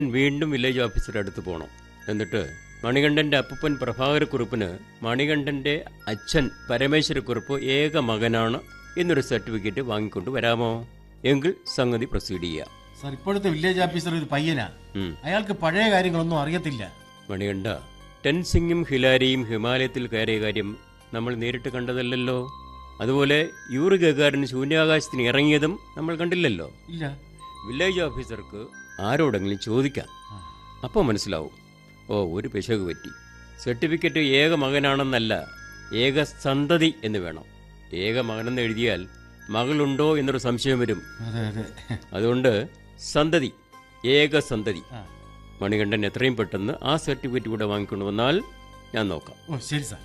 വീണ്ടും വില്ലേജ് ഓഫീസറുടെ അടുത്ത് പോകണം എന്നിട്ട് മണികണ്ഠന്റെ അപ്പൂപ്പൻ പ്രഭാകരക്കുറുപ്പിന് മണികണ്ഠന്റെ അച്ഛൻ പരമേശ്വരക്കുറുപ്പ് ഏക മകനാണ് എന്നൊരു സർട്ടിഫിക്കറ്റ് വാങ്ങിക്കൊണ്ട് വരാമോ എങ്കിൽ സംഗതി പ്രൊസീഡ് ചെയ്യാം സാർ ഇപ്പോഴത്തെ വില്ലേജ് ഓഫീസർ ഒരു പയ്യനാ ഉം. അയാൾക്ക് പഴയ കാര്യങ്ങളൊന്നും അറിയത്തില്ല മണികണ്ഠ ടെൻസിംഗും ഹിലാരിയും ഹിമാലയത്തിൽ കയറിയ കാര്യം നമ്മൾ നേരിട്ട് കണ്ടതല്ലല്ലോ അതുപോലെ യൂറി ഗഗാരൻ ശൂന്യാകാശത്തിന് ഇറങ്ങിയതും നമ്മൾ കണ്ടില്ലല്ലോ ഇല്ല വില്ലേജ് ഓഫീസർക്ക് ആരോടെങ്കിലും ചോദിക്കാം അപ്പോൾ മനസ്സിലാവും ഓ ഒരു പിശക് പറ്റി സർട്ടിഫിക്കറ്റ് ഏക മകനാണെന്നല്ല ഏക സന്തതി എന്ന് വേണം ഏക മകനെന്ന് എഴുതിയാൽ മകളുണ്ടോ എന്നൊരു സംശയം വരും അതെ അതെ അതുകൊണ്ട് സന്തതി ഏക സന്തതി ആ. മണികണ്ഠൻ എത്രയും പെട്ടെന്ന് ആ സർട്ടിഫിക്കറ്റ് കൂടെ വാങ്ങിക്കൊണ്ട് വന്നാൽ ഞാൻ നോക്കാം ഓ ശരി സാർ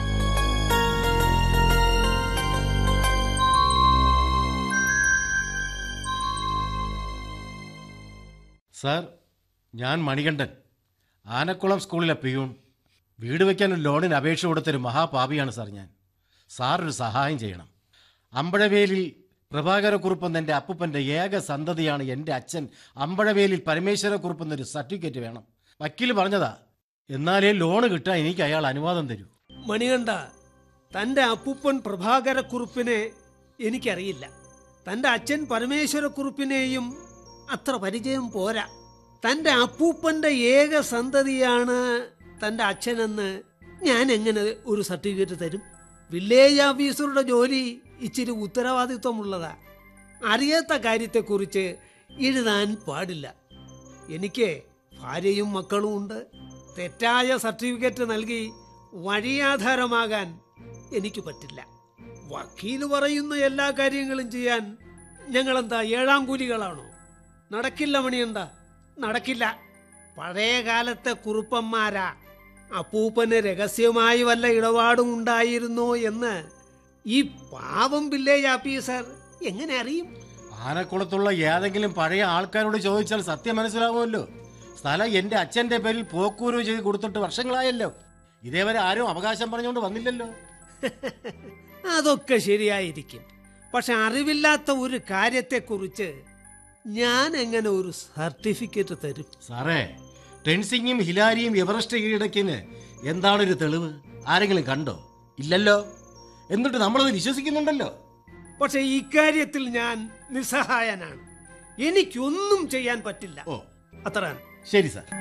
സാർ ഞാൻ മണികണ്ഠൻ ആനക്കുളം സ്കൂളിലെ പിയൂൺ വീട് വയ്ക്കാൻ ഒരു ലോണിന് അപേക്ഷ കൊടുത്തൊരു മഹാപാപിയാണ് സാർ ഞാൻ സാർ ഒരു സഹായം ചെയ്യണം അമ്പഴവേലിൽ പ്രഭാകരക്കുറുപ്പ് എന്ന എൻ്റെ അപ്പൂപ്പൻ്റെ ഏക സന്തതിയാണ് എൻ്റെ അച്ഛൻ അമ്പഴവേലിൽ പരമേശ്വരക്കുറുപ്പ് എന്നൊരു സർട്ടിഫിക്കറ്റ് വേണം വക്കീൽ പറഞ്ഞതാ എന്നാലേ ലോണ് കിട്ടാൻ എനിക്ക് അയാൾ അനുവാദം തരൂ മണികണ്ഠ തന്റെ അപ്പൂപ്പൻ പ്രഭാകരക്കുറുപ്പിനെ എനിക്കറിയില്ല തന്റെ അച്ഛൻ പരമേശ്വരക്കുറുപ്പിനെയും അത്ര പരിചയം പോരാ തന്റെ അപ്പൂപ്പന്റെ ഏക സന്തതിയാണ് തന്റെ അച്ഛനെന്ന് ഞാൻ എങ്ങനെ ഒരു സർട്ടിഫിക്കറ്റ് തരും വില്ലേജ് ഓഫീസറുടെ ജോലി ഇച്ചിരി ഉത്തരവാദിത്വമുള്ളതാ അറിയാത്ത കാര്യത്തെക്കുറിച്ച് എഴുതാൻ പാടില്ല എനിക്ക് ഭാര്യയും മക്കളും ഉണ്ട് തെറ്റായ സർട്ടിഫിക്കറ്റ് നൽകി വഴിയാധാരമാകാൻ എനിക്ക് പറ്റില്ല വക്കീല് പറയുന്ന എല്ലാ കാര്യങ്ങളും ചെയ്യാൻ ഞങ്ങളെന്താ ഏഴാം കൂലികളാണോ നടക്കില്ല മണിയെന്താ നടക്കില്ല പഴയ കാലത്തെ കുറുപ്പന്മാരാ അപ്പൂപ്പന് രഹസ്യമായി വല്ല ഇടപാടും ഉണ്ടായിരുന്നോ എന്ന് ഈ പാവം വില്ലേജ് ഓഫീസർ എങ്ങനെ അറിയും ആനക്കുളത്തുള്ള ഏതെങ്കിലും പഴയ ആൾക്കാരോട് ചോദിച്ചാൽ സത്യം മനസ്സിലാവുമല്ലോ സ്ഥലം എൻ്റെ അച്ഛൻ്റെ പേരിൽ പോക്കൂര് ചെയ്ത് കൊടുത്തിട്ട് വർഷങ്ങളായല്ലോ ഇതേവരെ ആരും അവകാശം പറഞ്ഞുകൊണ്ട് വന്നില്ലല്ലോ അതൊക്കെ ശരിയായിരിക്കും പക്ഷെ അറിവില്ലാത്ത ഒരു കാര്യത്തെക്കുറിച്ച് ഞാൻ എങ്ങനെ ഒരു സർട്ടിഫിക്കറ്റ് തരും സാറേ ടെൻസിങ്ങും ഹിലാരിയും എവറസ്റ്റ് കീഴടക്കിന് എന്താണൊരു തെളിവ് ആരെങ്കിലും കണ്ടോ ഇല്ലല്ലോ എന്നിട്ട് നമ്മളത് വിശ്വസിക്കുന്നുണ്ടല്ലോ പക്ഷെ ഇക്കാര്യത്തിൽ ഞാൻ നിസ്സഹായനാണ് എനിക്കൊന്നും ചെയ്യാൻ പറ്റില്ല ഓ അത്രയാണ് ശരി സാർ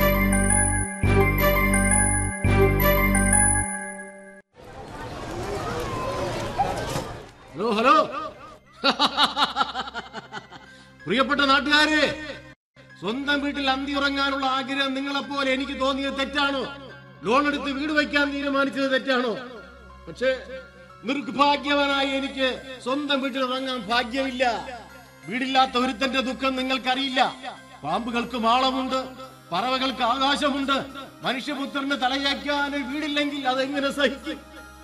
ഹലോ ഹലോ പ്രിയപ്പെട്ട നാട്ടുകാരെ സ്വന്തം വീട്ടിൽ അന്തി ഉറങ്ങാനുള്ള ആഗ്രഹം നിങ്ങളെപ്പോലെ എനിക്ക് തോന്നിയത് തെറ്റാണോ ലോൺ എടുത്ത് വീട് വയ്ക്കാൻ തീരുമാനിച്ചത് തെറ്റാണോ പക്ഷേ നിർഭാഗ്യവനായ എനിക്ക് സ്വന്തം വീട്ടിൽ ഉറങ്ങാൻ ഭാഗ്യമില്ല വീടില്ലാത്ത ഒരുത്തന്റെ ദുഃഖം നിങ്ങൾക്കറിയില്ല പാമ്പുകൾക്ക് മാളമുണ്ട് പറവകൾക്ക് ആകാശമുണ്ട് മനുഷ്യപുത്രന് തലയാക്കാൻ ഒരു വീടില്ലെങ്കിൽ അതെങ്ങനെ സഹിക്കും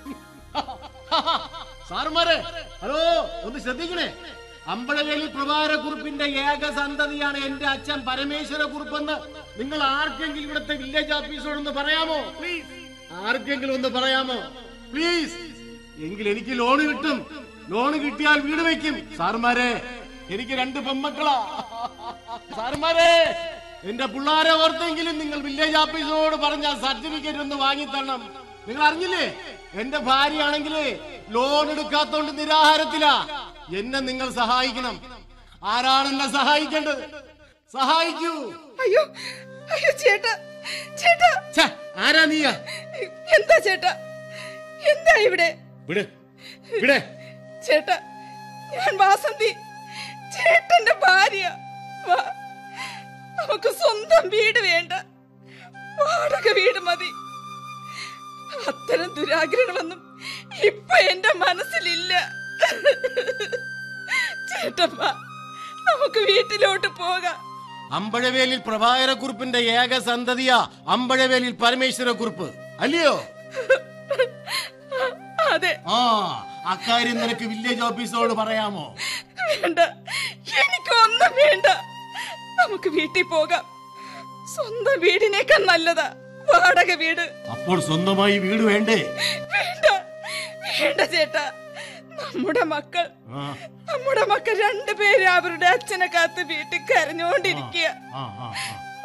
സാറുമാരെ ഹലോ ഒന്ന് ശ്രദ്ധിക്കണേ അമ്പഴവേലി പ്രഭാകരക്കുറുപ്പിന്റെ ഏക സന്തതിയാണ് എന്റെ അച്ഛൻ പരമേശ്വര കുറുപ്പെന്ന് നിങ്ങൾ ആർക്കെങ്കിലും ഇവിടുത്തെ വില്ലേജ് ഓഫീസറോടൊന്ന് പറയാമോ പ്ലീസ് ആർക്കെങ്കിലും ഒന്ന് പറയാമോ പ്ലീസ് എങ്കിൽ എനിക്ക് ലോണ് കിട്ടും ലോണ് കിട്ടിയാൽ വീട് വെക്കും സാറുമാരെ എനിക്ക് രണ്ട് പെമ്മക്കളാ സാറുമാരെ എന്റെ പിള്ളാരെ ഓർത്തെങ്കിലും നിങ്ങൾ വില്ലേജ് ഓഫീസറോട് പറഞ്ഞ സർട്ടിഫിക്കറ്റ് ഒന്ന് വാങ്ങിത്തരണം നിങ്ങൾ അറിഞ്ഞില്ലേ എന്റെ ഭാര്യയാണെങ്കിൽ ലോൺ എടുക്കാത്തോണ്ട് നിരാഹാരത്തിലാ എന്നെ നിങ്ങൾ സഹായിക്കണം ആരാണ് എന്നെ സഹായിക്കേണ്ടത് സഹായിക്കൂ അയ്യോ അയ്യോ ചേട്ടാ ചേട്ടാ ഛെ, ആരാ നീയാ എന്താ ചേട്ടാ എന്താ ഇവിടെ വിട് വിടെ ചേട്ടാ ഞാൻ വാസന്തി ചേട്ടന്റെ ഭാര്യ വാ നമുക്ക് സ്വന്തം വീട് വേണ്ട വാടക വീട് മതി അത്തരം ദുരാഗ്രഹമൊന്നും ഇപ്പൊ എന്റെ മനസ്സിലില്ല ചേട്ടപ്പ നമുക്ക് വീട്ടിലോട്ട് പോകാം അമ്പഴവേലിൽ പ്രഭാകരക്കുറുപ്പിന്റെ ഏക സന്തതിയാ അമ്പഴവേലിൽ പരമേശ്വരക്കുറുപ്പ് അല്ലയോ അതെ ആ അക്കാര്യം നിനക്ക് വില്ലേജ് ഓഫീസറോട് പറയാമോ വേണ്ട എനിക്കൊന്നും വേണ്ട നമുക്ക് വീട്ടിൽ പോകാം സ്വന്തം വീടിനേക്കാൾ നല്ലതാ വാടക വീട് അപ്പോൾ സ്വന്തമായി വീട് വേണ്ടേ വേണ്ട വേണ്ട ചേട്ടാ നമ്മുടെ മക്കൾ ആ, നമ്മുടെ മക്കൾ രണ്ടുപേരും അവരുടെ അച്ഛനെ കാത്ത് വീട്ടിൽ കരഞ്ഞോണ്ടിരിക്കുക ആ, ആ, ആ.